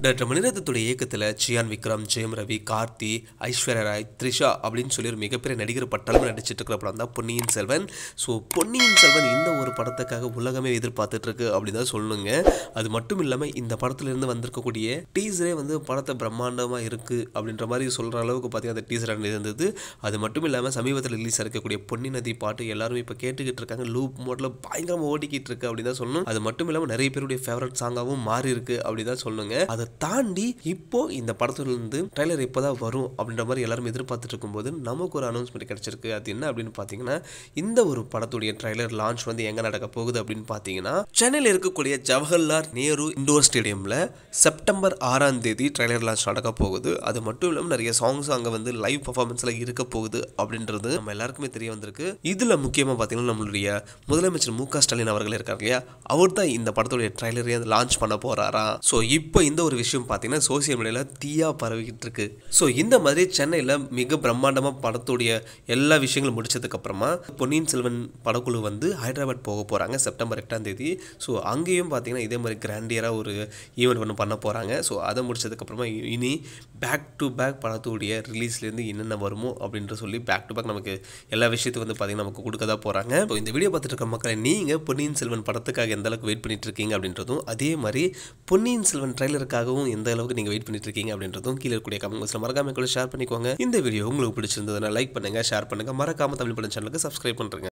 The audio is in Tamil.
டாக்டர் மணிரத்னத்துடைய இயக்கத்தில் சியான் விக்ரம் ஜெயம் ரவி கார்த்தி ஐஸ்வர்யா ராய் த்ரிஷா அப்படின்னு சொல்லி ஒரு மிகப்பெரிய நடிகர் பட்டாலும் நடிச்சிட்டு இருக்கிற படம் தான் பொன்னியின் செல்வன் ஸோ பொன்னியின் செல்வன் இந்த ஒரு படத்துக்காக உலகமே எதிர்பார்த்துட்டு இருக்கு அப்படின்னு தான் சொல்லணுங்க அது மட்டும் இல்லாமல் இந்த படத்துலேருந்து வந்திருக்கக்கூடிய டீசரே வந்து படத்தை பிரம்மாண்டமாக இருக்குது அப்படின்ற மாதிரி சொல்கிற அளவுக்கு பார்த்தீங்கன்னா அந்த டீசர் இருந்தது அது மட்டும் இல்லாமல் சமீபத்தில் ரிலீஸ் இருக்கக்கூடிய பொன்னி நதி பாட்டு எல்லாரும் இப்போ கேட்டுக்கிட்டு இருக்காங்க லூப் மோட்டில் பயங்கரமாக ஓடிக்கிட்டு இருக்கு அப்படின்னு தான் சொல்லணும் அது மட்டும் இல்லாமல் நிறைய பேருடைய ஃபேவரட் சாங்காகவும் மாறி இருக்கு அப்படி தான் சொல்லணுங்க அதை தாண்டி இப்போ இந்த படத்துலேருந்து ட்ரைலர் இப்போ தான் வரும் அப்படின்ற மாதிரி எல்லாரும் எதிர்பார்த்துட்டு இருக்கும்போது நமக்கு ஒரு அனௌன்ஸ்மெண்ட் கிடைச்சிருக்கு அது என்ன அப்படின்னு பார்த்தீங்கன்னா இந்த ஒரு படத்துடைய ட்ரைலர் லான்ச் வந்து எங்கே நடக்க போகுது அப்படின்னு பார்த்தீங்கன்னா சென்னையில் இருக்கக்கூடிய ஜவஹர்லால் நேரு இண்டோர் ஸ்டேடியமில் செப்டம்பர் ஆறாம் தேதி ட்ரைலர் லான்ச் நடக்க போகுது அது மட்டும் இல்லாமல் நிறைய சாங்ஸ் அங்கே வந்து லைவ் பர்ஃபார்மன்ஸில் இருக்க போகுது அப்படின்றது நம்ம எல்லாருக்குமே தெரிய வந்திருக்கு இதில் முக்கியமாக பார்த்தீங்கன்னா நம்மளுடைய முதலமைச்சர் மு க ஸ்டாலின் அவர்கள் இருக்கார் இல்லையா அவர் தான் இந்த படத்துடைய ட்ரைலரையே லான்ச் பண்ண போறாரா ஸோ இப்போ இந்த ஒரு விஷயம் பார்த்தீங்கன்னா சோசியல் மீடியாவில் தீயா பரவிக்கிட்டு இருக்கு ஸோ இந்த மாதிரி சென்னையில் மிக பிரம்மாண்டமாக படத்துடைய எல்லா விஷயங்களும் முடிச்சதுக்கு அப்புறமா பொன்னியின் செல்வன் படக்குழு வந்து ஹைதராபாத் போக போகிறாங்க செப்டம்பர் எட்டாம் தேதி ஸோ அங்கேயும் பார்த்தீங்கன்னா இதே மாதிரி கிராண்டியராக ஒரு ஈவெண்ட் ஒன்று பண்ண போகிறாங்க ஸோ அதை முடிச்சதுக்கப்புறமா இனி பேக் டு பேக் படத்துடைய ரிலீஸ்லேருந்து என்னென்ன வருமோ அப்படின்ற சொல்லி பேக் டு பேக் நமக்கு எல்லா விஷயத்தையும் வந்து பார்த்தீங்கன்னா நமக்கு கொடுக்க தான் போகிறாங்க ஸோ இந்த வீடியோ பார்த்துட்டு இருக்க மக்களை நீங்கள் பொன்னியின் செல்வன் படத்துக்காக எந்த அளவுக்கு வெயிட் பண்ணிட்டு இருக்கீங்க அப்படின்றதும் அதே மாதிரி பொன்னியின் செல்வன் ட்ரைலருக்காகவும் எந்த அளவுக்கு நீங்கள் வெயிட் பண்ணிட்டு இருக்கீங்க அப்படின்றதும் கீழே இருக்கக்கூடிய கமெண்ட் பாக்ஸில் மறக்காம கூட ஷேர் பண்ணிக்கோங்க இந்த வீடியோ உங்களுக்கு பிடிச்சிருந்ததுன்னா லைக் பண்ணுங்க ஷேர் பண்ணுங்க மறக்காம தமிழ் படம் சேனலுக்கு சப்ஸ்கிரைப் பண்ணுறேங்க